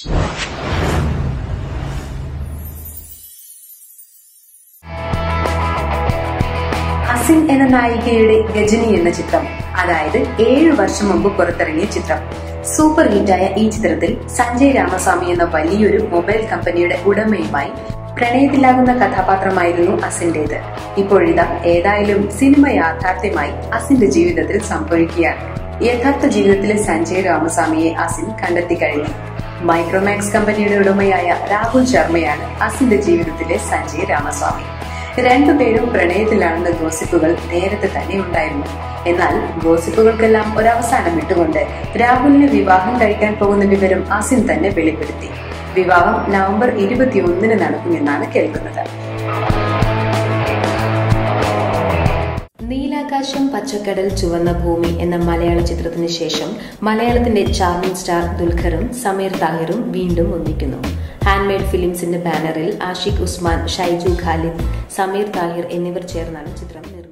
അസിൻ എന്ന നായികയുടെ ഗജനി എന്ന ചിത്രം അതായത് ഏഴു വർഷം മുമ്പ് പുറത്തിറങ്ങിയ ചിത്രം സൂപ്പർ ഹിറ്റായ ഈ ചിത്രത്തിൽ സഞ്ജയ് രാമസ്വാമി എന്ന വലിയൊരു മൊബൈൽ കമ്പനിയുടെ ഉടമയുമായി പ്രണയത്തിലാകുന്ന കഥാപാത്രമായിരുന്നു അസിന്റേത് ഇപ്പോഴിതാ ഏതായാലും സിനിമ യാഥാർത്ഥ്യമായി അസിന്റെ ജീവിതത്തിൽ സംഭവിക്കുകയാണ് യഥാർത്ഥ ജീവിതത്തിലെ സഞ്ജയ് രാമസ്വാമിയെ അസിൻ കണ്ടെത്തി കഴിഞ്ഞു മൈക്രോമാക്സ് കമ്പനിയുടെ ഉടമയായ രാഹുൽ ശർമ്മയാണ് അസിന്റെ ജീവിതത്തിലെ സഞ്ജയ് രാമസ്വാമി രണ്ടുപേരും പ്രണയത്തിലാണെന്ന ഗോസിപ്പുകൾ നേരത്തെ തന്നെ ഉണ്ടായിരുന്നു എന്നാൽ ഗോസിപ്പുകൾക്കെല്ലാം ഒരവസാനം ഇട്ടുകൊണ്ട് രാഹുലിന് വിവാഹം കഴിക്കാൻ പോകുന്ന വിവരം അസിൻ തന്നെ വെളിപ്പെടുത്തി വിവാഹം നവംബർ ഇരുപത്തിയൊന്നിന് നടക്കുമെന്നാണ് കേൾക്കുന്നത് നീലാകാശം പച്ചക്കടൽ ചുവന്ന ഭൂമി എന്ന മലയാള ചിത്രത്തിന് ശേഷം മലയാളത്തിന്റെ ചാർമിംഗ് സ്റ്റാർ ദുൽഖറും സമീർ താഹിറും വീണ്ടും ഒന്നിക്കുന്നു ഹാൻഡ്മെയ്ഡ് ഫിലിംസിന്റെ ബാനറിൽ ആഷിഖ് ഉസ്മാൻ ഷൈജു ഖാലിദ് സമീർ താഹിർ എന്നിവർ ചേർന്നാണ് ചിത്രം നിർമ്മിച്ചത്